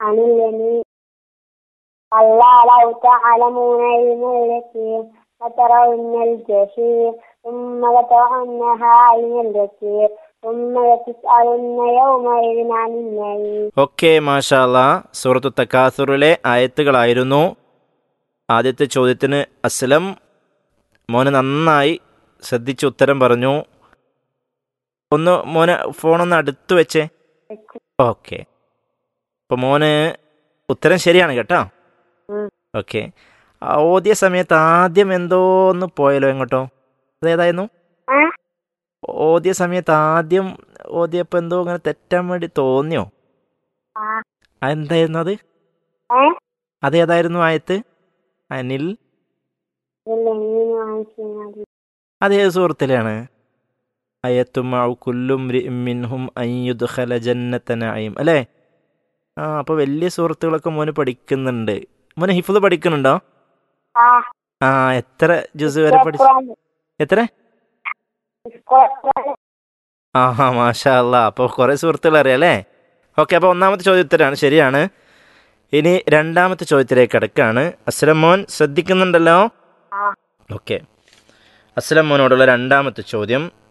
عن اليمين كلا لو تعلمون علم اليقين لترون الجحيم ثم لترونها عين اليقين ثم لتسألن يومئذ عن النعيم okay മാഷാല്ല സൂറത്തു തക്കാസുറിലെ ആയത്തുകളായിരുന്നു ആദ്യത്തെ ചോദ്യത്തിന് അസ്ലം മോന് നന്നായി ശ്രദ്ധിച്ച് ഉത്തരം പറഞ്ഞു ഒന്ന് മോന് ഫോണൊന്ന് അടുത്ത് വെച്ചേ ഓക്കെ അപ്പോൾ മോന് ഉത്തരം ശരിയാണ് കേട്ടോ ഉം. ഓക്കെ ഓതിയ സമയത്ത് ആദ്യം എന്തോ ഒന്ന് പോയല്ലോ എങ്ങോട്ടോ അതേതായിരുന്നു ആ? ഓതിയ സമയത്ത് ആദ്യം ഓതിയപ്പോൾ എന്തോ ഇങ്ങനെ തെറ്റാൻ വേണ്ടി തോന്നിയോ ആ. അതെന്തായിരുന്നു അത് ഏ? അതേതായിരുന്നു ആയത്ത് അനിൽ اليمين عن شمال അതേത് സുഹൃത്തിലാണ് അയത്തുമാഉ കുല്ലും മിൻഹും അയ്യുദ്ഖല ജന്നത നഈം അല്ലേ ആ അപ്പോൾ വലിയ സുഹൃത്തുക്കളൊക്കെ മോന് പഠിക്കുന്നുണ്ട് മോന് ഹിഫ്ള് പഠിക്കുന്നുണ്ടോ ആ ആ എത്ര ജുസ് വരെ പഠിച്ചു എത്ര ആ മാഷാ അല്ലാ അപ്പോൾ കുറേ സുഹൃത്തുക്കൾ അറിയാം അല്ലേ ഓക്കെ അപ്പോൾ ഒന്നാമത്തെ ചോദ്യത്തിലാണ് ശരിയാണ് ഇനി രണ്ടാമത്തെ ചോദ്യത്തിലേക്ക് കിടക്കാണ് അസ്ലം മോൻ ശ്രദ്ധിക്കുന്നുണ്ടല്ലോ ആ ഓക്കെ അസ്ലം മോനോടുള്ള രണ്ടാമത്തെ ചോദ്യം